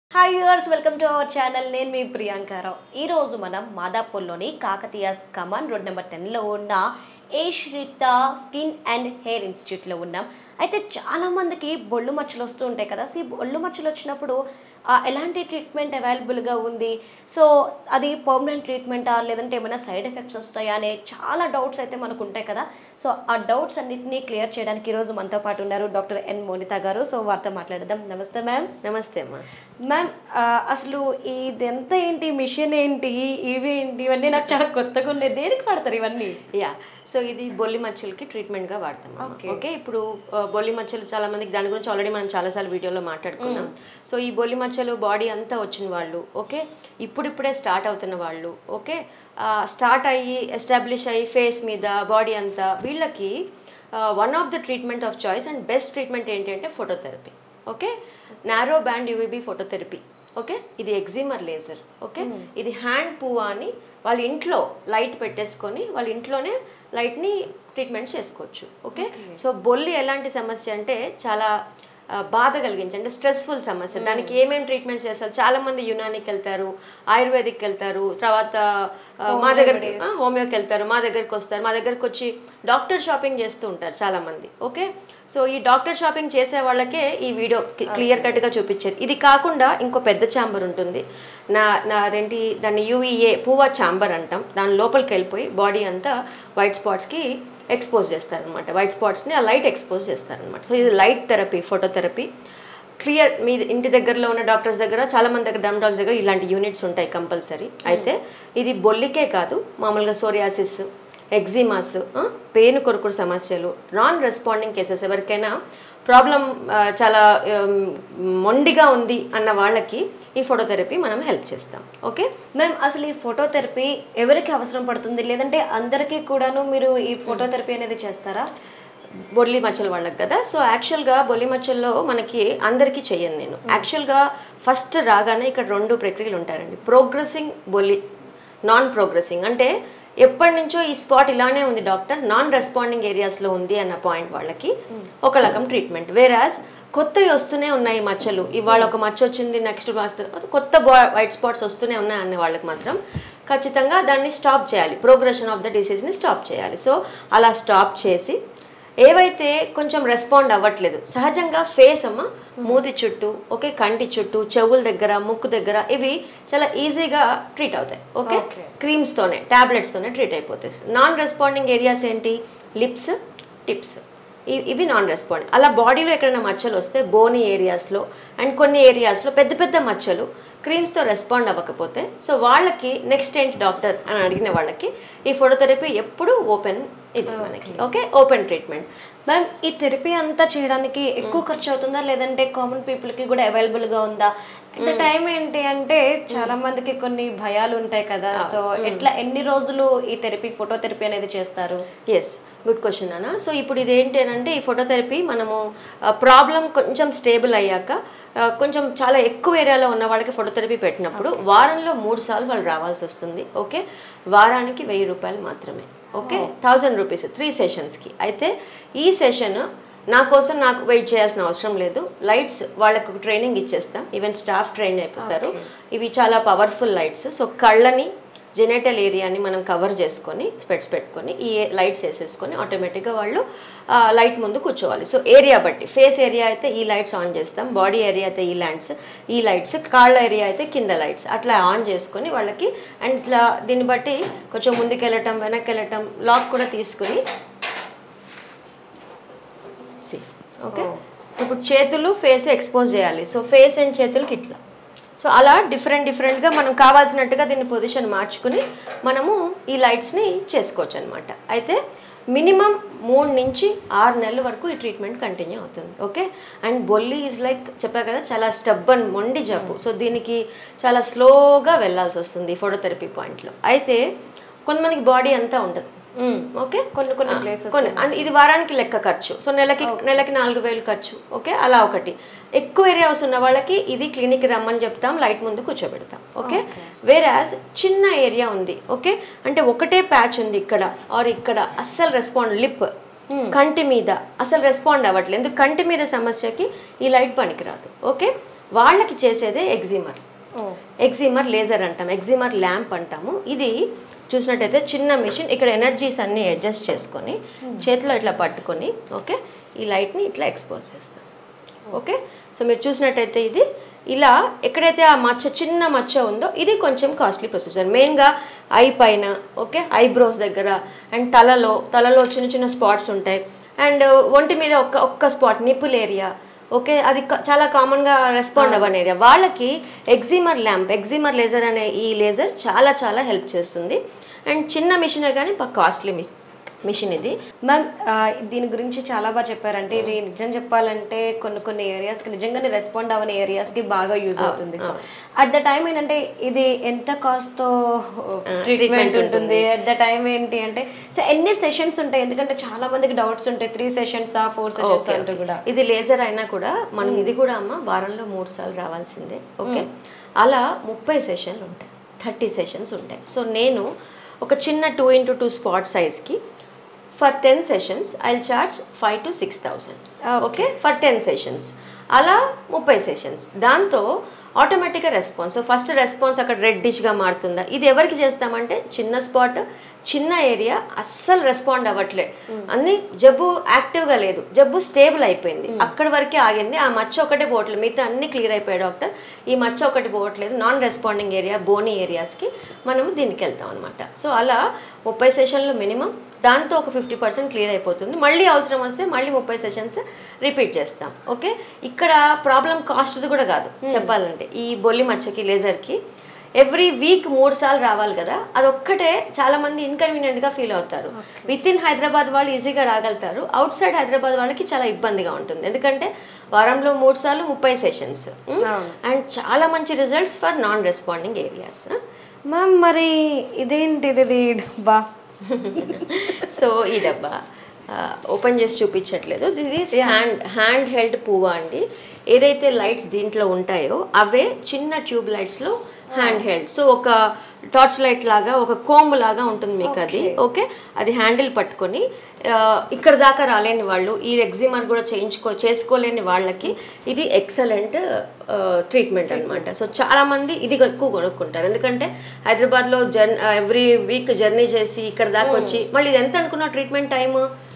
Hi viewers welcome to our channel నేను మీ ప్రియాంకారావు ఈ రోజు మనం మాదాపూర్లోని కాకతీయ కమాన్ రోడ్ నెంబర్ టెన్లో ఉన్న ఏ శ్రీత స్కిన్ అండ్ హెయిర్ ఇన్స్టిట్యూట్లో ఉన్నాం అయితే చాలా మందికి బొళ్ళు మచ్చలు వస్తూ ఉంటాయి కదా సో ఈ బొళ్ళు మచ్చలు వచ్చినప్పుడు ఆ, ఎలాంటి ట్రీట్మెంట్ అవైలబుల్గా ఉంది సో అది పర్మనెంట్ ట్రీట్మెంటా లేదంటే ఏమైనా సైడ్ ఎఫెక్ట్స్ వస్తాయా అనే చాలా డౌట్స్ అయితే మనకు ఉంటాయి కదా సో ఆ డౌట్స్ అన్నిటినీ క్లియర్ చేయడానికి ఈరోజు మనతో పాటు ఉన్నారు డాక్టర్ ఎన్ మోనిత గారు సో వారితో మాట్లాడదాం నమస్తే మ్యామ్ నమస్తే అమ్మా మ్యామ్ ఆ, అసలు ఇదెంత ఏంటి మిషన్ ఏంటి ఇవి ఏంటి ఇవన్నీ నాకు చాలా కొత్తగా ఉన్నాయి దేనికి పడతారు ఇవన్నీ యా సో ఇది బొల్లి మచ్చలకి ట్రీట్మెంట్గా వాడతాం అమ్మా. Okay. ఓకే ఇప్పుడు ఆ, బొల్లి మచ్చలు చాలా మందికి దాని గురించి ఆల్రెడీ మనం చాలాసార్లు వీడియోలో మాట్లాడుకున్నాం సో ఈ బొల్లి మచ్చలు బాడీ అంతా వచ్చిన వాళ్ళు ఓకే ఇప్పుడిప్పుడే స్టార్ట్ అవుతున్న వాళ్ళు ఓకే స్టార్ట్ అయ్యి ఎస్టాబ్లిష్ అయ్యి ఫేస్ మీద బాడీ అంతా వీళ్ళకి one of the treatment of choice and best treatment ఏంటి అంటే phototherapy okay narrow band UVB phototherapy okay ఇది ఎగ్జిమర్ లేజర్ ఓకే ఇది హ్యాండ్ పువ్వా అని వాళ్ళ ఇంట్లో లైట్ పెట్టేసుకొని వాళ్ళ ఇంట్లోనే లైట్ని ట్రీట్మెంట్ చేసుకోవచ్చు ఓకే సో బొల్లి ఎలాంటి సమస్య అంటే చాలా ఆ, బాధ కలిగించి అంటే స్ట్రెస్ఫుల్ సమస్య దానికి ఏమేమి ట్రీట్మెంట్స్ చేస్తారు చాలా మంది యునానికి వెళ్తారు ఆయుర్వేదిక్ వెళ్తారు తర్వాత ఆ, మా దగ్గరికి ఆ, హోమియోకి వెళ్తారు మా దగ్గరికి వస్తారు మా దగ్గరికి వచ్చి డాక్టర్ షాపింగ్ చేస్తూ ఉంటారు చాలా మంది ఓకే సో ఈ డాక్టర్ షాపింగ్ చేసే వాళ్ళకే ఈ వీడియో క్లియర్ కట్ గా చూపించేది ఇది కాకుండా ఇంకో పెద్ద ఛాంబర్ ఉంటుంది నా నా అదేంటి దాన్ని యూఈఏ పూవా ఛాంబర్ అంటాం దాని లోపలికి వెళ్ళిపోయి బాడీ అంతా వైట్ స్పాట్స్కి ఎక్స్పోజ్ చేస్తారనమాట వైట్ స్పాట్స్ని ఆ లైట్ ఎక్స్పోజ్ చేస్తారనమాట సో ఇది లైట్ థెరపీ ఫోటోథెరపీ క్లియర్ మీ ఇంటి దగ్గరలో ఉన్న డాక్టర్స్ దగ్గర చాలా మంది దగ్గర డర్మటాలజీ దగ్గర ఇలాంటి యూనిట్స్ ఉంటాయి కంపల్సరీ అయితే ఇది బొల్లికే కాదు మామూలుగా సోరియాసిస్ ఎగ్జిమాస్ పెయిన్ కొరుకుడు సమస్యలు నాన్ రెస్పాండింగ్ కేసెస్ ఎవరికైనా ప్రాబ్లం చాలా um, మొండిగా ఉంది అన్న వాళ్ళకి ఈ ఫోటోథెరపీ మనం హెల్ప్ చేస్తాం ఓకే మ్యామ్ అసలు ఈ ఫోటోథెరపీ ఎవరికి అవసరం పడుతుంది లేదంటే అందరికీ కూడాను మీరు ఈ ఫోటోథెరపీ అనేది చేస్తారా బొల్లి మచ్చలు వాళ్ళకి కదా సో యాక్చువల్గా బొల్లి మచ్చల్లో మనకి అందరికీ చెయ్యను నేను యాక్చువల్గా ఫస్ట్ రాగానే ఇక్కడ రెండు ప్రక్రియలు ఉంటారండి ప్రోగ్రెసింగ్ బొల్లి నాన్ ప్రోగ్రెసింగ్ అంటే ఎప్పటి నుంచో ఈ స్పాట్ ఇలానే ఉంది డాక్టర్ నాన్ రెస్పాండింగ్ ఏరియాస్లో ఉంది అన్న పాయింట్ వాళ్ళకి ఒక రకం ట్రీట్మెంట్ వేరాజ్ కొత్తవి వస్తూనే ఉన్నాయి మచ్చలు ఇవాళ ఒక మచ్చ వచ్చింది నెక్స్ట్ కొత్త వైట్ స్పాట్స్ వస్తూనే ఉన్నాయి అనే వాళ్ళకి మాత్రం ఖచ్చితంగా దాన్ని స్టాప్ చేయాలి ప్రోగ్రెషన్ ఆఫ్ ద డిసీజ్ని స్టాప్ చేయాలి సో అలా స్టాప్ చేసి ఏవైతే కొంచెం రెస్పాండ్ అవ్వట్లేదు సహజంగా ఫేస్ అమ్మ మూతి చుట్టూ ఓకే కంటి చుట్టూ చెవుల దగ్గర ముక్కు దగ్గర ఇవి చాలా ఈజీగా ట్రీట్ అవుతాయి ఓకే Okay. క్రీమ్స్తోనే టాబ్లెట్స్తోనే ట్రీట్ అయిపోతాయి నాన్ రెస్పాండింగ్ ఏరియాస్ ఏంటి లిప్స్ టిప్స్ ఇ- ఇవి నాన్ రెస్పాండింగ్ అలా బాడీలో ఎక్కడైనా మచ్చలు వస్తే బోని ఏరియాస్లో అండ్ కొన్ని ఏరియాస్లో పెద్ద పెద్ద మచ్చలు క్రీమ్స్తో రెస్పాండ్ అవ్వకపోతే సో వాళ్ళకి నెక్స్ట్ ఏంటి డాక్టర్ అని అడిగిన వాళ్ళకి ఈ ఫోటోథెరపీ ఎప్పుడు ఓపెన్ ఇది మనకి ఓకే ఓపెన్ ట్రీట్మెంట్ మ్యామ్ ఈ థెరపీ అంతా చేయడానికి ఎక్కువ ఖర్చు అవుతుందా లేదంటే కామన్ పీపుల్ కి కూడా అవైలబుల్ గా ఉందా అంటే టైం ఏంటి అంటే చాలా మందికి కొన్ని భయాలు ఉంటాయి కదా సో ఎట్లా ఎన్ని రోజులు ఈ థెరపీ ఫోటోథెరపీ అనేది చేస్తారు ఎస్ గుడ్ క్వశ్చన్ అన్న సో ఇప్పుడు ఇది ఏంటి అని అంటే ఈ ఫోటోథెరపీ మనము ప్రాబ్లం కొంచెం స్టేబుల్ అయ్యాక ఆ, కొంచెం చాలా ఎక్కువ ఏరియాలో ఉన్న వాళ్ళకి ఫోటోథెరపీ పెట్టినప్పుడు వారంలో మూడు సార్లు వాళ్ళు రావాల్సి వస్తుంది ఓకే వారానికి వెయ్యి రూపాయలు మాత్రమే ఓకే థౌజండ్ రూపీస్ త్రీ సెషన్స్కి అయితే ఈ సెషన్ నా కోసం నాకు వెయిట్ చేయాల్సిన అవసరం లేదు లైట్స్ వాళ్ళకు ట్రైనింగ్ ఇచ్చేస్తాం ఈవెన్ స్టాఫ్ ట్రైన్ అయిపోతారు ఇవి చాలా పవర్ఫుల్ లైట్స్ సో కళ్ళని జెనేటల్ ఏరియాని మనం కవర్ చేసుకొని స్పెట్స్ పెట్టుకొని ఈ లైట్స్ వేసేసుకొని ఆటోమేటిక్గా వాళ్ళు లైట్ ముందు కూర్చోవాలి సో ఏరియా బట్టి ఫేస్ ఏరియా అయితే ఈ లైట్స్ ఆన్ చేస్తాం బాడీ ఏరియా అయితే ఈ లైట్స్ ఈ లైట్స్ కాళ్ళ ఏరియా అయితే కింద లైట్స్ అట్లా ఆన్ చేసుకొని వాళ్ళకి అండ్ ఇట్లా దీన్ని బట్టి కొంచెం ముందుకు వెళ్ళటం వెనక్కి వెళ్ళటం లాక్ కూడా తీసుకుని ఓకే ఇప్పుడు చేతులు ఫేస్ ఎక్స్పోజ్ చేయాలి సో ఫేస్ అండ్ చేతులకి ఇట్లా సో అలా డిఫరెంట్ డిఫరెంట్గా మనం కావాల్సినట్టుగా దీన్ని పొజిషన్ మార్చుకుని మనము ఈ లైట్స్ని చేసుకోవచ్చు అనమాట అయితే మినిమం మూడు నుంచి ఆరు నెలల వరకు ఈ ట్రీట్మెంట్ కంటిన్యూ అవుతుంది ఓకే అండ్ బొల్లి ఈజ్ లైక్ చెప్పా కదా చాలా స్టబ్బన్ మొండి జబ్బు సో దీనికి చాలా స్లోగా వెళ్ళాల్సి వస్తుంది ఫోటోథెరపీ పాయింట్లో అయితే కొంతమందికి బాడీ అంతా ఉండదు ఓకే కొన్ని కొన్ని ప్లేసెస్ కొన్ని అండ్ ఇది వారానికి లెక్క ఖర్చు సో నెలకి నెలకి నాలుగు వేలు ఖర్చు ఓకే అలా ఒకటి ఎక్కువ ఏరియాస్ ఉన్న వాళ్ళకి ఇది క్లినిక్ రమ్మని చెప్తాం లైట్ ముందు కూర్చోబెడతాం ఓకే వేరాజ్ చిన్న ఏరియా ఉంది ఓకే అంటే ఒకటే ప్యాచ్ ఉంది ఇక్కడ ఆర్ ఇక్కడ అస్సలు రెస్పాండ్ లిప్ కంటి మీద అసలు రెస్పాండ్ అవ్వట్లేదు ఎందుకు కంటి మీద సమస్యకి ఈ లైట్ పనికిరాదు ఓకే వాళ్ళకి చేసేదే ఎగ్జిమర్ ఎగ్జిమర్ లేజర్ అంటాం ఎగ్జిమర్ ల్యాంప్ అంటాము ఇది చూసినట్టయితే చిన్న మిషన్ ఇక్కడ ఎనర్జీస్ అన్ని అడ్జస్ట్ చేసుకొని చేతిలో ఇట్లా పట్టుకొని ఓకే ఈ లైట్ని ఇట్లా ఎక్స్పోజ్ చేస్తాం ఓకే సో మీరు చూసినట్టయితే ఇది ఇలా ఎక్కడైతే ఆ మచ్చ చిన్న మచ్చ ఉందో ఇది కొంచెం కాస్ట్లీ ప్రొసీజర్ మెయిన్గా ఐ పైన ఓకే ఐబ్రోస్ దగ్గర అండ్ తలలో తలలో చిన్న చిన్న స్పాట్స్ ఉంటాయి అండ్ ఒంటి మీద ఒక్క ఒక్క స్పాట్ నిపుల్ ఏరియా ఓకే అది క- చాలా కామన్గా రెస్పాండ్ అవ్వని ఏరియా వాళ్ళకి ఎగ్జిమర్ ల్యాంప్ ఎగ్జిమర్ లేజర్ అనే ఈ లేజర్ చాలా చాలా హెల్ప్ చేస్తుంది అండ్ చిన్న మిషనే కానీ కాస్ట్లీ మిషన్ ఇది మ్యామ్ ఆ, దీని గురించి చాలా బాగా చెప్పారంటే ఇది నిజం చెప్పాలంటే కొన్ని కొన్ని ఏరియాస్ కి నిజంగానే రెస్పాండ్ అవ్వని ఏరియాస్ కి బాగా యూజ్ అవుతుంది సో అట్ ద టైం ఏంటంటే ఇది ఎంత కాస్ట్ తో ట్రీట్మెంట్ ఉంటుంది అట్ ద టైం ఏంటి అంటే సో ఎన్ని సెషన్స్ ఉంటాయి ఎందుకంటే చాలా మందికి డౌట్స్ ఉంటాయి త్రీ సెషన్స్ ఆ ఫోర్ సెషన్స్ అంటూ కూడా ఇది లేజర్ అయినా కూడా మనం ఇది కూడా అమ్మ వారంలో మూడు సార్లు రావాల్సిందే ఓకే అలా ముప్పై సెషన్లు ఉంటాయి థర్టీ సెషన్స్ ఉంటాయి సో నేను ఒక చిన్న టూ ఇంటూ టూ స్పాట్ సైజ్కి for ten sessions I charge five to six thousand okay for ten sessions అలా ముప్పై సెషన్స్ దాంతో ఆటోమేటిక్గా రెస్పాన్స్ సో ఫస్ట్ రెస్పాన్స్ అక్కడ రెడ్డిష్గా మారుతుందా ఇది ఎవరికి చేస్తామంటే చిన్న స్పాట్ చిన్న ఏరియా అస్సలు రెస్పాండ్ అవ్వట్లే అన్ని జబ్బు యాక్టివ్గా లేదు జబ్బు స్టేబుల్ అయిపోయింది అక్కడి వరకే ఆగింది ఆ మచ్చ ఒకటే పోవట్లేదు మిగతా అన్ని క్లియర్ అయిపోయాయి డాక్టర్ ఈ మచ్చ ఒకటి పోవట్లేదు నాన్ రెస్పాండింగ్ ఏరియా బోనీ ఏరియాస్కి మనము దీనికి వెళ్తాం అనమాట సో అలా ముప్పై సెషన్లు మినిమం దాంతో ఒక ఫిఫ్టీ పర్సెంట్ క్లియర్ అయిపోతుంది మళ్ళీ అవసరం వస్తే మళ్ళీ ముప్పై సెషన్స్ రిపీట్ చేస్తాం ఓకే ఇక్కడ ప్రాబ్లం కాస్ట్ది కూడా కాదు చెప్పాలంటే ఈ బొల్లి మచ్చకి లేజర్కి ఎవ్రీ వీక్ మూడు సార్లు రావాలి కదా అదొక్కటే చాలా మంది ఇన్కన్వీనియంట్ గా ఫీల్ అవుతారు విత్ ఇన్ హైదరాబాద్ వాళ్ళు ఈజీగా రాగలుగుతారు అవుట్ సైడ్ హైదరాబాద్ వాళ్ళకి చాలా ఇబ్బందిగా ఉంటుంది ఎందుకంటే వారంలో మూడు సార్లు ముప్పై సెషన్స్ అండ్ చాలా మంచి results for non responding areas ma'am మరి ఇదేంటిది ఇది బా సో ఈ డబ్బా ఓపెన్ చేసి చూపించట్లేదు ఇది హ్యాండ్ హ్యాండ్ హెల్డ్ పువ్వా అండి ఏదైతే లైట్స్ దీంట్లో ఉంటాయో అవే చిన్న ట్యూబ్ లైట్స్లో హ్యాండ్ హెల్డ్ సో ఒక టార్చ్ లైట్ లాగా ఒక కోంబు లాగా ఉంటుంది మీకు అది ఓకే అది హ్యాండిల్ పట్టుకొని ఆ, ఇక్కడ దాకా రాలేని వాళ్ళు ఈ ఎగ్జిమర్ కూడా చేయించుకో చేసుకోలేని వాళ్ళకి ఇది ఎక్సలెంట్ ట్రీట్మెంట్ అన్నమాట సో చాలా మంది ఇది ఎక్కువ కొనుక్కుంటారు ఎందుకంటే హైదరాబాద్లో జర్ ఎవ్రీ వీక్ జర్నీ చేసి ఇక్కడ దాకా వచ్చి మళ్ళీ ఇది ఎంత అనుకున్న treatment time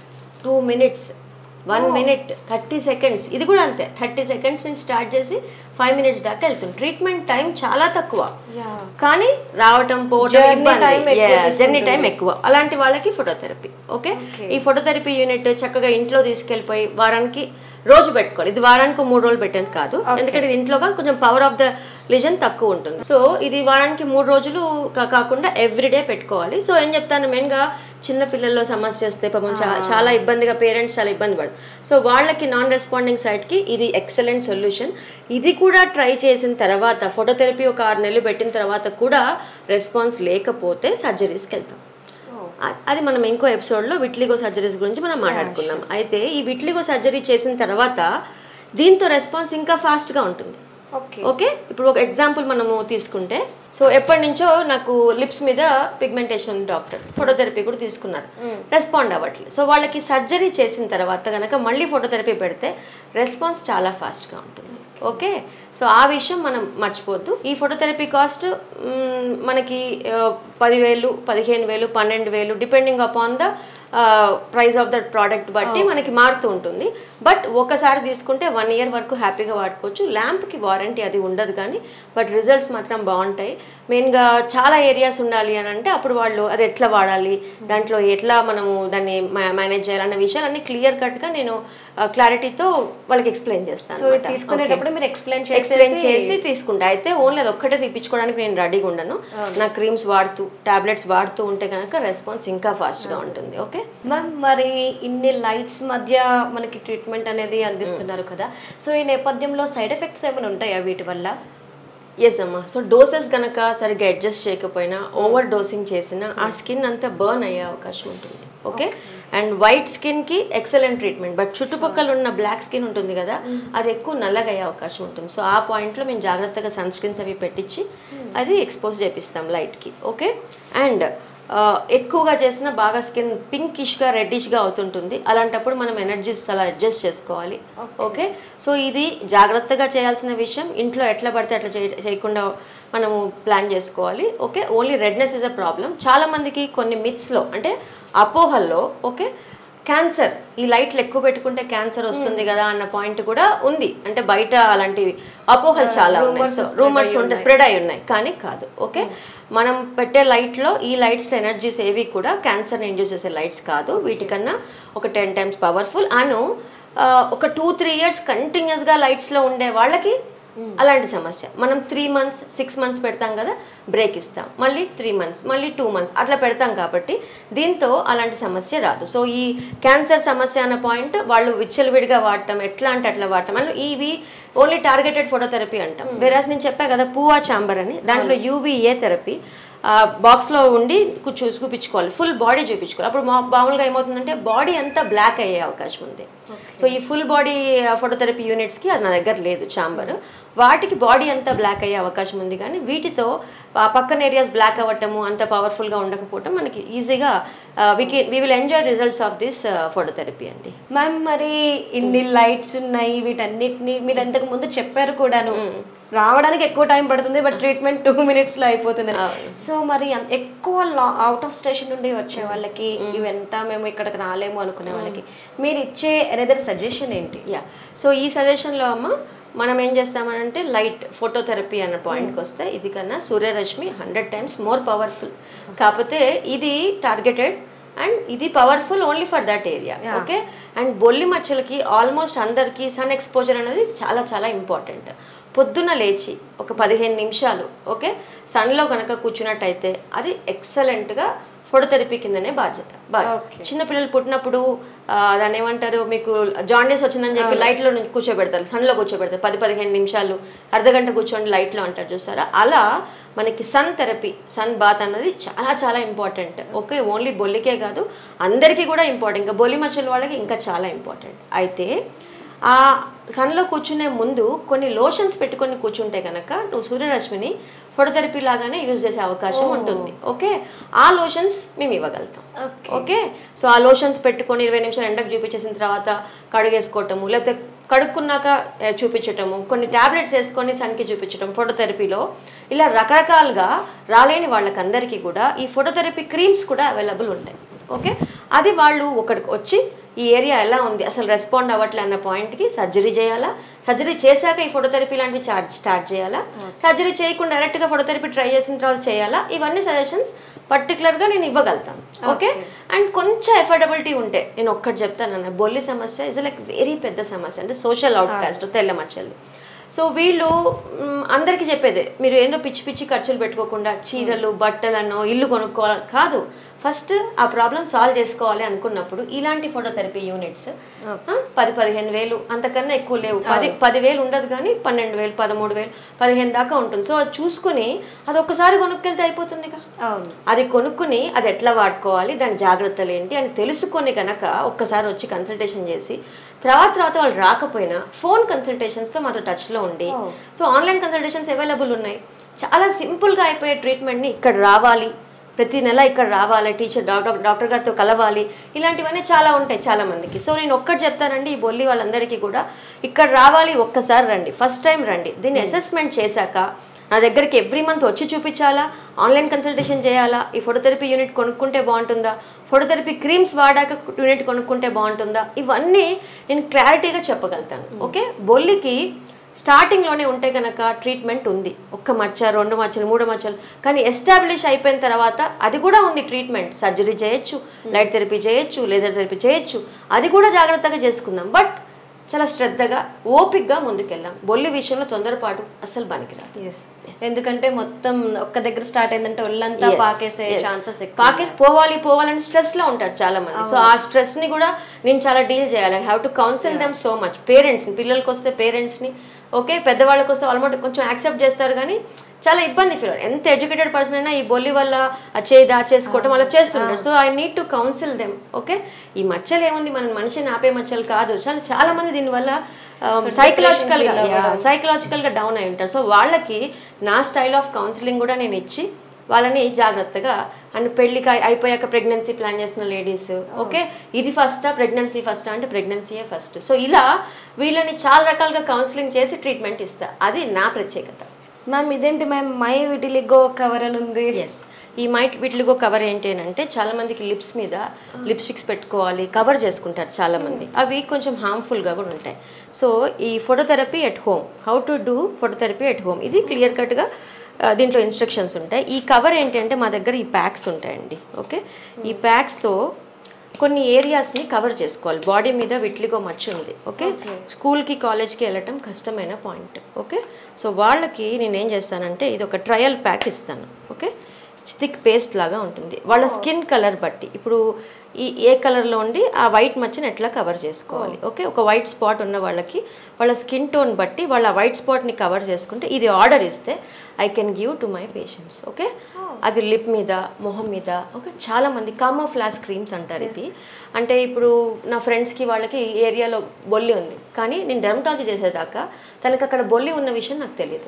two minutes one minute thirty seconds ఇది కూడా అంతే థర్టీ సెకండ్స్ నుంచి స్టార్ట్ చేసి ఫైవ్ మినిట్స్ దాకా వెళ్తుంది ట్రీట్మెంట్ టైం చాలా తక్కువ కానీ రావటం పోవటం Journey time ఎక్కువ జర్నీ టైం ఎక్కువ అలాంటి వాళ్ళకి ఫోటోథెరపీ ఓకే ఈ ఫోటోథెరపీ యూనిట్ చక్కగా ఇంట్లో తీసుకెళ్ళిపోయి వారానికి రోజు పెట్టుకోవాలి ఇది వారానికి మూడు రోజులు పెట్టేది కాదు ఎందుకంటే ఇది ఇంట్లో కాదు, కొంచెం పవర్ ఆఫ్ ద లిజన్ తక్కువ ఉంటుంది సో ఇది వారానికి మూడు రోజులు కా- కాకుండా ఎవ్రీడే పెట్టుకోవాలి సో ఏం చెప్తాను మెయిన్గా చిన్న పిల్లల్లో సమస్య వస్తే పాపం చా- చాలా ఇబ్బందిగా పేరెంట్స్ చాలా ఇబ్బంది పడదు సో వాళ్ళకి నాన్ రెస్పాండింగ్ సైడ్కి ఇది ఎక్సలెంట్ సొల్యూషన్ ఇది కూడా ట్రై చేసిన తర్వాత ఫోటోథెరపీ ఒక ఆరు నెలలు పెట్టిన తర్వాత కూడా రెస్పాన్స్ లేకపోతే సర్జరీస్కి వెళ్తాం అ- అది మనం ఇంకో ఎపిసోడ్లో విట్లిగో సర్జరీస్ గురించి మనం మాట్లాడుకుందాం అయితే ఈ విట్లిగో సర్జరీ చేసిన తర్వాత దీంతో రెస్పాన్స్ ఇంకా ఫాస్ట్గా ఉంటుంది ఓకే ఓకే ఇప్పుడు ఒక ఎగ్జాంపుల్ మనము తీసుకుంటే సో ఎప్పటి నుంచో నాకు లిప్స్ మీద పిగ్మెంటేషన్ ఉంది డాక్టర్ ఫోటోథెరపీ కూడా తీసుకున్నారు రెస్పాండ్ అవ్వట్లేదు సో వాళ్ళకి సర్జరీ చేసిన తర్వాత కనుక మళ్ళీ ఫోటోథెరపీ పెడితే రెస్పాన్స్ చాలా ఫాస్ట్గా ఉంటుంది ఓకే సో ఆ విషయం మనం మర్చిపోద్దు ఈ ఫోటోథెరపీ కాస్ట్ మనకి ఆ, పదివేలు పదిహేను వేలు పన్నెండు వేలు depending upon the price of that product బట్టి మనకి మారుతూ ఉంటుంది బట్ ఒకసారి తీసుకుంటే వన్ ఇయర్ వరకు హ్యాపీగా వాడుకోవచ్చు ల్యాంప్కి వారంటీ అది ఉండదు కానీ బట్ రిజల్ట్స్ మాత్రం బాగుంటాయి మెయిన్గా చాలా ఏరియాస్ ఉండాలి అని అంటే అప్పుడు వాళ్ళు అది ఎట్లా వాడాలి దాంట్లో ఎట్లా మనము దాన్ని మేనేజ్ చేయాలన్న విషయాలన్నీ క్లియర్ కట్గా నేను క్లారిటీతో వాళ్ళకి ఎక్స్ప్లెయిన్ చేస్తాను సో అన్నమాట. తీసుకునేటప్పుడు మీరు ఎక్స్ప్లెయిన్ ఎక్స్ప్లెయిన్ చేసి చేసి తీసుకుంటా అయితే ఓన్లీ అది ఒక్కటే తీపించుకోవడానికి నేను రెడీగా ఉండను నా క్రీమ్స్ వాడుతూ టాబ్లెట్స్ వాడుతూ ఉంటే కనుక రెస్పాన్స్ ఇంకా ఫాస్ట్గా ఉంటుంది ఓకే మ్యామ్ మరి ఇన్ని లైట్స్ మధ్య మనకి ట్రీట్మెంట్ అనేది అందిస్తున్నారు కదా సో ఈ నేపథ్యంలో సైడ్ ఎఫెక్ట్స్ ఏమైనా ఉంటాయా వీటి వల్ల ఎస్ అమ్మా సో డోసెస్ కనుక సరిగ్గా అడ్జస్ట్ చేయకపోయినా ఓవర్ డోసింగ్ చేసినా ఆ స్కిన్ అంతా బర్న్ అయ్యే అవకాశం ఉంటుంది ఓకే అండ్ వైట్ స్కిన్ కి ఎక్సలెంట్ ట్రీట్మెంట్ బట్ చుట్టుపక్కల ఉన్న బ్లాక్ స్కిన్ ఉంటుంది కదా అది ఎక్కువ నల్లగా అయ్యే అవకాశం ఉంటుంది సో ఆ పాయింట్లో మేము జాగ్రత్తగా సన్ స్క్రీన్స్ అవి పెట్టించి అది ఎక్స్పోజ్ చేపిస్తాం లైట్కి ఓకే అండ్ ఆ, ఎక్కువగా చేసిన బాగా స్కిన్ పింకిష్గా రెడ్డిష్గా అవుతుంటుంది అలాంటప్పుడు మనం ఎనర్జీస్ చాలా అడ్జస్ట్ చేసుకోవాలి ఓకే సో ఇది జాగ్రత్తగా చేయాల్సిన విషయం ఇంట్లో ఎట్లా పడితే అట్లా చేయ- చేయకుండా మనము ప్లాన్ చేసుకోవాలి okay only redness is a problem చాలా మందికి కొన్ని మిత్స్లో అంటే అపోహల్లో ఓకే క్యాన్సర్ ఈ లైట్లు ఎక్కువ పెట్టుకుంటే క్యాన్సర్ వస్తుంది కదా అన్న పాయింట్ కూడా ఉంది అంటే బయట అలాంటివి అపోహలు చాలా ఉన్నాయి సో రూమర్స్ ఉంటే స్ప్రెడ్ అయి ఉన్నాయి కానీ కాదు ఓకే మనం పెట్టే లైట్లో ఈ లైట్స్ ఎనర్జీస్ ఏవి కూడా క్యాన్సర్ని ఇండ్యూస్ చేసే లైట్స్ కాదు వీటికన్నా ఒక టెన్ టైమ్స్ పవర్ఫుల్ అను ఆ, ఒక టూ త్రీ ఇయర్స్ కంటిన్యూస్గా లైట్స్లో ఉండే వాళ్ళకి అలాంటి సమస్య మనం త్రీ మంత్స్ సిక్స్ మంత్స్ పెడతాం కదా బ్రేక్ ఇస్తాం మళ్ళీ త్రీ మంత్స్ మళ్ళీ టూ మంత్స్ అట్లా పెడతాం కాబట్టి దీంతో అలాంటి సమస్య రాదు సో ఈ క్యాన్సర్ సమస్య అన్న పాయింట్ వాళ్ళు విచ్చలవిడిగా వాడటం ఎట్లా అంటే అట్లా వాడటం అని ఇవి ఓన్లీ టార్గెటెడ్ ఫోటోథెరపీ అంటాం వేరేస్ నేను చెప్పా కదా పూవా చాంబర్ అని దాంట్లో యూవీఏ థెరపీ బాక్స్లో ఉండి కూర్చో చూపించుకోవాలి ఫుల్ బాడీ చూపించుకోవాలి అప్పుడు మా మామూలుగా ఏమవుతుందంటే బాడీ అంతా బ్లాక్ అయ్యే అవకాశం ఉంది సో ఈ ఫుల్ బాడీ ఫోటోథెరపీ యూనిట్స్కి అది నా దగ్గర లేదు చాంబర్ వాటికి బాడీ అంతా బ్లాక్ అయ్యే అవకాశం ఉంది కానీ వీటితో ఆ పక్కన ఏరియాస్ బ్లాక్ అవ్వటము అంత పవర్ఫుల్గా ఉండకపోవటం మనకి ఈజీగా we we will enjoy results of this phototherapy అండి మ్యామ్ మరి ఇన్ని లైట్స్ ఉన్నాయి వీటన్నిటిని మీరు ఇంతకు ముందు చెప్పారు కూడాను రావడానికి ఎక్కువ టైం పడుతుంది బట్ ట్రీట్మెంట్ టూ మినిట్స్ లో అయిపోతుంది సో మరి అం- ఎక్కువ అవుట్ ఆఫ్ స్టేషన్ నుండి వచ్చే వాళ్ళకి ఇవంతా మేము ఇక్కడికి రాలేము అనుకునే వాళ్ళకి మీరు ఇచ్చే ఎనదర్ సజెషన్ ఏంటి యా సో ఈ సజెషన్లో అమ్మ మనం ఏం చేస్తామనంటే లైట్ ఫోటోథెరపీ అన్న పాయింట్కి వస్తే ఇది కన్నా సూర్యరశ్మి హండ్రెడ్ టైమ్స్ మోర్ పవర్ఫుల్ కాకపోతే ఇది టార్గెటెడ్ అండ్ ఇది powerful only for that area okay and బొల్లి మచ్చలకి ఆల్మోస్ట్ అందరికీ సన్ ఎక్స్పోజర్ అనేది చాలా చాలా ఇంపార్టెంట్ పొద్దున లేచి ఒక పదిహేను నిమిషాలు ఓకే సన్లో కనుక కూర్చున్నట్టయితే అది ఎక్సలెంట్గా ఫోటోథెరపీ కిందనే బాధ్యత బా- చిన్నపిల్లలు పుట్టినప్పుడు ఆ, దాన్ని ఏమంటారు మీకు జాండీస్ వచ్చిందని చెప్పి లైట్లో నుంచి కూర్చోబెడతారు సన్లో కూర్చోబెడతారు పది పదిహేను నిమిషాలు అర్ధగంట కూర్చోండి లైట్లో అంటారు చూసారా అలా మనకి సన్ థెరపీ సన్ బాత్ అన్నది చాలా చాలా ఇంపార్టెంట్ ఓకే ఓన్లీ బొల్లికే కాదు అందరికీ కూడా ఇంపార్టెంట్ ఇంకా బొల్లి మచ్చల వాళ్ళకి ఇంకా చాలా ఇంపార్టెంట్ అయితే ఆ సన్లో కూర్చునే ముందు కొన్ని లోషన్స్ పెట్టుకొని కూర్చుంటే కనుక నువ్వు సూర్యరశ్మిని ఫోటోథెరపీ లాగానే యూజ్ చేసే అవకాశం ఉంటుంది ఓకే ఆ లోషన్స్ మేము ఇవ్వగలుగుతాం ఓకే సో ఆ లోషన్స్ పెట్టుకొని ఇరవై నిమిషాలు ఎండకు చూపించేసిన తర్వాత కడుగేసుకోవటము లేకపోతే కడుక్కున్నాక ఏ, చూపించటము కొన్ని టాబ్లెట్స్ వేసుకొని సన్కి చూపించటం ఫోటోథెరపీలో ఇలా రకరకాలుగా రాలేని వాళ్ళకందరికీ కూడా ఈ ఫోటోథెరపీ క్రీమ్స్ కూడా అవైలబుల్ ఉంటాయి ఓకే అది వాళ్ళు ఒకడికి వచ్చి ఈ ఏరియా ఎలా ఉంది అసలు రెస్పాండ్ అవ్వట్లే అన్న పాయింట్కి సర్జరీ చేయాలా సర్జరీ చేశాక ఈ ఫోటోథెరపీ లాంటివి చార్జ్ స్టార్ట్ చేయాలా సర్జరీ చేయకుండా డైరెక్ట్గా ఫోటోథెరపీ ట్రై చేసిన తర్వాత చేయాలా ఇవన్నీ సజెషన్స్ పర్టికులర్గా నేను ఇవ్వగలుగుతాను ఓకే అండ్ కొంచెం ఎఫోర్డబిలిటీ ఉంటే నేను ఒక్కటి చెప్తాను అన్న బొల్లి సమస్య ఇస్ లైక్ వెరీ పెద్ద సమస్య అంటే సోషల్ అవుట్కాస్ట్ తెల్ల మచ్చలు సో వీళ్ళు మ్, అందరికీ చెప్పేదే మీరు ఏంటో పిచ్చి పిచ్చి ఖర్చులు పెట్టుకోకుండా చీరలు బట్టలను ఇల్లు కొనుక్కోవాలి కాదు ఫస్ట్ ఆ ప్రాబ్లం సాల్వ్ చేసుకోవాలి అనుకున్నప్పుడు ఇలాంటి ఫోటోథెరపీ యూనిట్స్ పది పదిహేను వేలు అంతకన్నా ఎక్కువ లేవు పది పదివేలు ఉండదు కానీ పన్నెండు వేలు పదమూడు వేలు పదిహేను దాకా ఉంటుంది సో అది చూసుకుని అది ఒక్కసారి కొనుక్కెళ్తే అయిపోతుందిగా అవును అది కొనుక్కుని అది ఎట్లా వాడుకోవాలి దాని జాగ్రత్తలు ఏంటి అని తెలుసుకొని కనుక ఒక్కసారి వచ్చి కన్సల్టేషన్ చేసి తర్వాత తర్వాత వాళ్ళు రాకపోయినా ఫోన్ కన్సల్టేషన్స్తో మాతో టచ్లో ఉండి సో ఆన్లైన్ కన్సల్టేషన్స్ అవైలబుల్ ఉన్నాయి చాలా సింపుల్గా అయిపోయే ట్రీట్మెంట్ని ఇక్కడ రావాలి ప్రతి నెల ఇక్కడ రావాలి టీచర్ డాక్టర్ డాక్టర్ గారితో కలవాలి ఇలాంటివన్నీ చాలా ఉంటాయి చాలా మందికి సో నేను ఒక్కటి చెప్తానండి ఈ బొల్లి వాళ్ళందరికీ కూడా ఇక్కడ రావాలి ఒక్కసారి రండి ఫస్ట్ టైం రండి దీన్ని అసెస్మెంట్ చేశాక నా దగ్గరికి ఎవ్రీ మంత్ వచ్చి చూపించాలా ఆన్లైన్ కన్సల్టేషన్ చేయాలా ఈ ఫోటోథెరపీ యూనిట్ కొనుక్కుంటే బాగుంటుందా ఫోటోథెరపీ క్రీమ్స్ వాడాక యూనిట్ కొనుక్కుంటే బాగుంటుందా ఇవన్నీ నేను క్లారిటీగా చెప్పగలుగుతాను ఓకే బొల్లికి స్టార్టింగ్లోనే ఉంటే కనుక ట్రీట్మెంట్ ఉంది ఒక్క మచ్చ రెండు మచ్చలు మూడు మచ్చలు కానీ ఎస్టాబ్లిష్ అయిపోయిన తర్వాత అది కూడా ఉంది ట్రీట్మెంట్ సర్జరీ చేయొచ్చు లైట్ థెరపీ చేయొచ్చు లేజర్ థెరపీ చేయొచ్చు అది కూడా జాగ్రత్తగా చేసుకుందాం బట్ చాలా శ్రద్ధగా ఓపిక్గా ముందుకెళ్ళాం బొల్లి విషయంలో తొందరపాటు అస్సలు పనికిరాదు ఎందుకంటే మొత్తం ఒక్క దగ్గర స్టార్ట్ అయిందంటే ఒళ్ళంతా Yes, పాకేసే yes. ఛాన్సెస్ ఎక్కువ పాకేసి పోవాలి పోవాలని స్ట్రెస్ లో ఉంటారు చాలా మంది సో ఆ స్ట్రెస్ ని కూడా నేను చాలా డీల్ చేయాలి I have to counsel them so much parents ని పిల్లలకి వస్తే పేరెంట్స్ ని ఓకే పెద్దవాళ్ళకి వస్తే ఆల్మోస్ట్ కొంచెం యాక్సెప్ట్ చేస్తారు కానీ చాలా ఇబ్బంది ఫీల్ ఎంత ఎడ్యుకేటెడ్ పర్సన్ అయినా ఈ బొల్లి వల్ల ఆ చేయి దాచేసుకోవటం అలా చేస్తుంటారు so I need to counsel them okay ఈ మచ్చలు ఏముంది మన మనిషిని ఆపే మచ్చలు కాదు చాలా చాలా మంది దీనివల్ల సైకలాజికల్ గా సైకలాజికల్ గా డౌన్ అయి ఉంటారు సో వాళ్ళకి నా స్టైల్ ఆఫ్ కౌన్సిలింగ్ కూడా నేను ఇచ్చి వాళ్ళని జాగ్రత్తగా అండ్ పెళ్లికి అయి- అయిపోయాక ప్రెగ్నెన్సీ ప్లాన్ చేసిన లేడీస్ ఓకే ఇది ఫస్టా ప్రెగ్నెన్సీ ఫస్టా అంటే ప్రెగ్నెన్సీయే ఫస్ట్ సో ఇలా వీళ్ళని చాలా రకాలుగా కౌన్సిలింగ్ చేసి ట్రీట్మెంట్ ఇస్తా అది నా ప్రత్యేకత మ్యామ్ ఇదేంటి మ్యామ్ మై విటిలిగో కవర్ అని ఉంది ఎస్ ఈ మైట్ వీటిలో కవర్ ఏంటి అని అంటే చాలా మందికి లిప్స్ మీద లిప్స్టిక్స్ పెట్టుకోవాలి కవర్ చేసుకుంటారు చాలా మంది అవి కొంచెం హార్మ్ఫుల్గా కూడా ఉంటాయి సో ఈ phototherapy at home how to do phototherapy at home ఇది క్లియర్ కట్గా దీంట్లో ఇన్స్ట్రక్షన్స్ ఉంటాయి ఈ కవర్ ఏంటి అంటే మా దగ్గర ఈ ప్యాక్స్ ఉంటాయండి ఓకే ఈ ప్యాక్స్తో కొన్ని ఏరియాస్ని కవర్ చేసుకోవాలి బాడీ మీద విట్లిగో మచ్చ ఉంది ఓకే స్కూల్కి కాలేజ్కి వెళ్ళటం కష్టమైన పాయింట్ ఓకే సో వాళ్ళకి నేను ఏం చేస్తానంటే ఇది ఒక ట్రయల్ ప్యాక్ ఇస్తాను ఓకే థిక్ పేస్ట్ లాగా ఉంటుంది వాళ్ళ స్కిన్ కలర్ బట్టి ఇప్పుడు ఈ ఏ కలర్లో ఉండి ఆ వైట్ మచ్చని ఎట్లా కవర్ చేసుకోవాలి ఓకే ఒక వైట్ స్పాట్ ఉన్న వాళ్ళకి వాళ్ళ స్కిన్ టోన్ బట్టి వాళ్ళ వైట్ స్పాట్ని కవర్ చేసుకుంటే ఇది ఆర్డర్ ఇస్తే I can give to my patients okay అది లిప్ మీద మొహం మీద ఓకే చాలా మంది కామో ఫ్లాస్ క్రీమ్స్ అంటారు ఇది అంటే ఇప్పుడు నా ఫ్రెండ్స్కి వాళ్ళకి ఈ ఏరియాలో బొల్లి ఉంది కానీ నేను డెర్మటాలజీ చేసేదాకా తనకి అక్కడ బొల్లి ఉన్న విషయం నాకు తెలియదు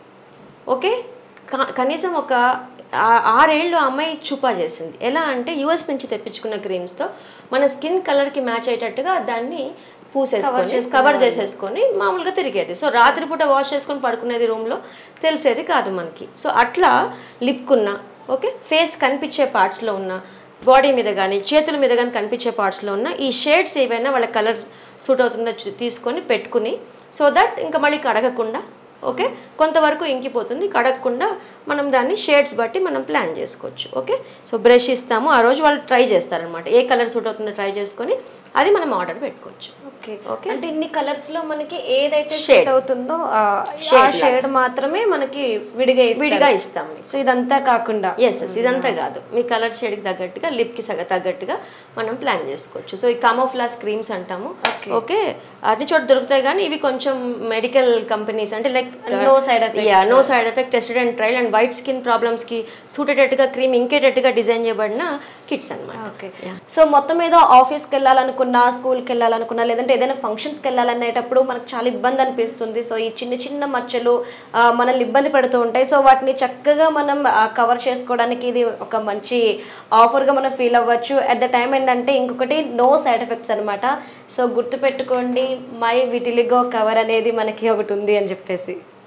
ఓకే క- కనీసం ఒక ఆ- ఆరేళ్ళు ఆ అమ్మాయి చూపా చేసింది ఎలా అంటే యుఎస్ నుంచి తెప్పించుకున్న క్రీమ్స్తో మన స్కిన్ కలర్కి మ్యాచ్ అయ్యేటట్టుగా దాన్ని పూసేసుకొని కవర్ చేసేసుకొని మామూలుగా తిరిగేది సో రాత్రిపూట వాష్ చేసుకొని పడుకునేది రూమ్లో తెలిసేది కాదు మనకి సో అట్లా లిప్కున్న ఓకే ఫేస్ కనిపించే పార్ట్స్లో ఉన్న బాడీ మీద కానీ చేతుల మీద కానీ కనిపించే పార్ట్స్లో ఉన్న ఈ షేడ్స్ ఏవైనా వాళ్ళ కలర్ సూట్ అవుతుందో చూ- తీసుకొని పెట్టుకుని సో దట్ ఇంకా మళ్ళీ కడగకుండా ఓకే కొంతవరకు ఇంకిపోతుంది కడగకుండా మనం దాన్ని షేడ్స్ బట్టి మనం ప్లాన్ చేసుకోవచ్చు ఓకే సో బ్రష్ ఇస్తాము ఆ రోజు వాళ్ళు ట్రై చేస్తారనమాట ఏ కలర్ సూట్ అవుతుందో ట్రై చేసుకొని అది మనం ఆర్డర్ పెట్టుకోవచ్చు ఓకే ఓకే. అంటే ఇన్ని కలర్స్ లో మనకి ఏదైతే Shade. షేడ్ అవుతుందో ఆ Shade షేడ్ మాత్రమే మనకి విడిగా ఇస్తారు. విడిగా ఇస్తాం మీకు సో ఇదంతా కాకుండా ఎస్ ఎస్ ఇదంతా కాదు మీ కలర్ షేడ్కి తగ్గట్టుగా లిప్కి సగ తగ్గట్టుగా మనం ప్లాన్ చేసుకోవచ్చు సో ఈ కామోఫ్లాస్ క్రీమ్స్ అంటాము ఓకే అన్ని చోట దొరుకుతాయి కానీ ఇవి కొంచెం మెడికల్ కంపెనీస్ అంటే like No side effects. Yeah no side effect tested and trial and white skin ప్రాబ్లమ్స్కి సూట్ అయ్యేటట్టుగా క్రీమ్ ఇంకేటట్టుగా డిజైన్ చేయబడిన కిట్స్ అనమాట ఓకే సో మొత్తం మీద ఆఫీస్కి వెళ్ళాలనుకున్నా స్కూల్కి వెళ్ళాలనుకున్నా లేదంటే ఏదైనా ఫంక్షన్స్కి వెళ్ళాలనేటప్పుడు మనకు చాలా ఇబ్బంది అనిపిస్తుంది సో ఈ చిన్న చిన్న మచ్చలు ఆ, మనల్ని ఇబ్బంది పెడుతూ ఉంటాయి సో వాటిని చక్కగా మనం కవర్ చేసుకోవడానికి ఇది ఒక మంచి ఆఫర్గా మనం ఫీల్ అవ్వచ్చు అట్ ద టైం ఏంటంటే ఇంకొకటి నో సైడ్ ఎఫెక్ట్స్ అనమాట సో గుర్తుపెట్టుకోండి మై విటిలిగో కవర్ అనేది మనకి ఒకటి ఉంది అని చెప్పేసి